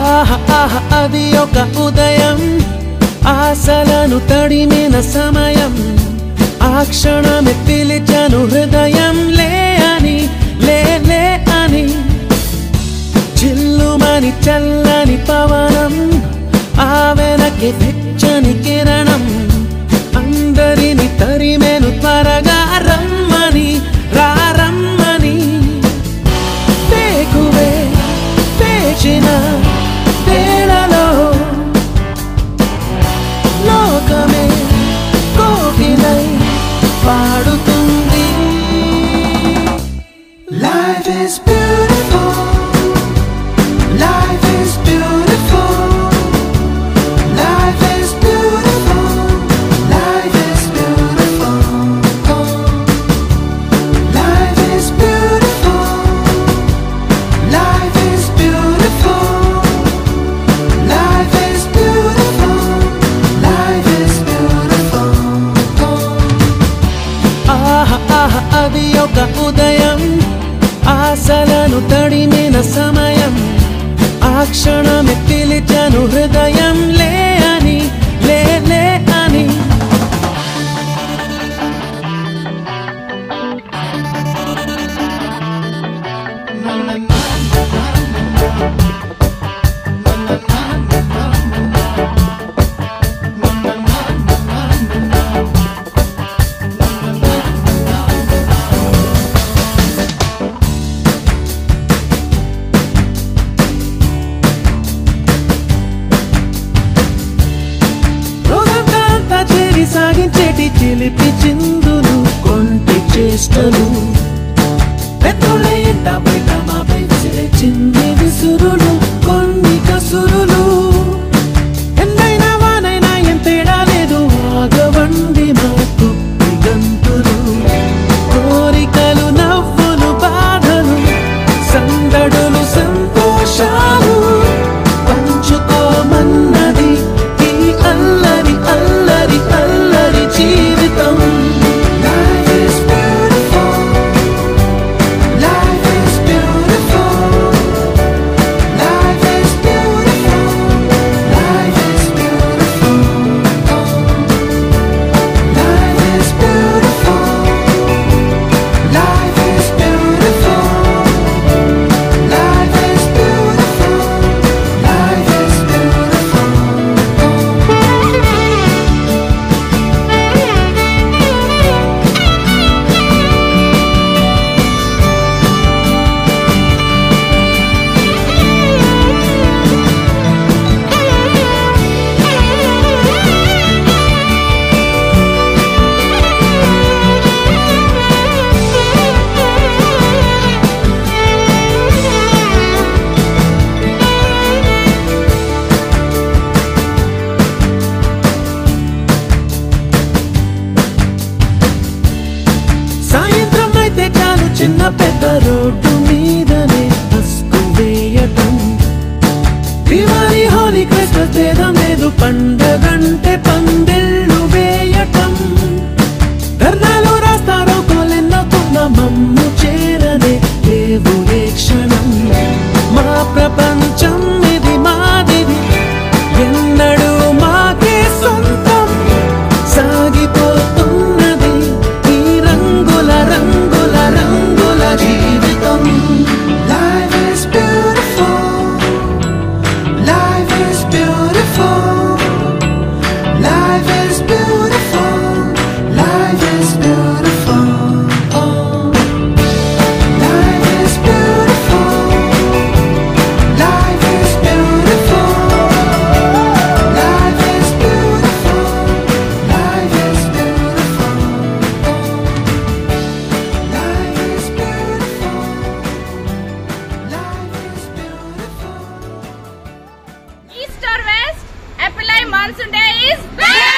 ఆహ ఆహ అది ఒక ఉదయం ఆశలను తడిమిన సమయం ఆ క్షణమే పిలిచను హృదయం లే అని లే లే అని చిల్లుమని చల్లని పవనం ఆ వెనక్కి వెచ్చని కిరణం అందరిని తరిమెను త్వరగా రమ్మని రారమ్మని వేకువే వేచిన వేళలో లోకమే కోకిలై పాడుతుంది Life is beautiful Life is beautiful Life is beautiful Life is beautiful Life is beautiful Life is beautiful Life is beautiful Life is beautiful ఆహ ఆహ అది ఒక ఉదయం ఆశలను తడిమిన సమయం ఆ క్షణమే పిలిచను హృదయం లే అని లే లే అని రోజంతా చేరి సాగించేటి చిలిపి చిందులు కొంటి చేష్టలు పెద్దోళ్ళ ఎంట బయట మాపై విసిరే చిన్ని విసురులు కొన్ని కసురులు ఎంతైనా వానైనా ఏం తేడా లేదు ఆగవండి మాకు గంతులు కోరికలు నవ్వులు బాధలు సందడులు సంతోషాలు పంచుకోమన్నది ఈ అల్లరి అల్లరి అల్లరి జీవితం Life is beautiful. Life is beautiful. Life is beautiful. Life is beautiful. Life is beautiful. Life is beautiful. Life is beautiful. Life is సాయంత్రం అయితే చాలు చిన్న పెద్ద రోడ్డు మీదనే బస్కు వేయటం దివాళీ హోలీ క్రిస్మస్ భేదం లేదు పండగంటే పందిళ్ళు వేయటం ధర్నాలు రాస్తారో కోలెన్నోకున్న మమ్ము చేరనే లేవు ఏ క్షణం మా ప్రపంచం ఇది మాదిది ఎన్నడూ మాకే సొంతం సాగిపోతున్నది ఈ రంగుల రంగుల రంగుల జీవితం Life is beautiful Life is beautiful Life is beautiful Life is beautiful Life is beautiful Life is beautiful Life is beautiful Life is beautiful Life is beautiful Life is beautiful East or West, apply monsoon day is best.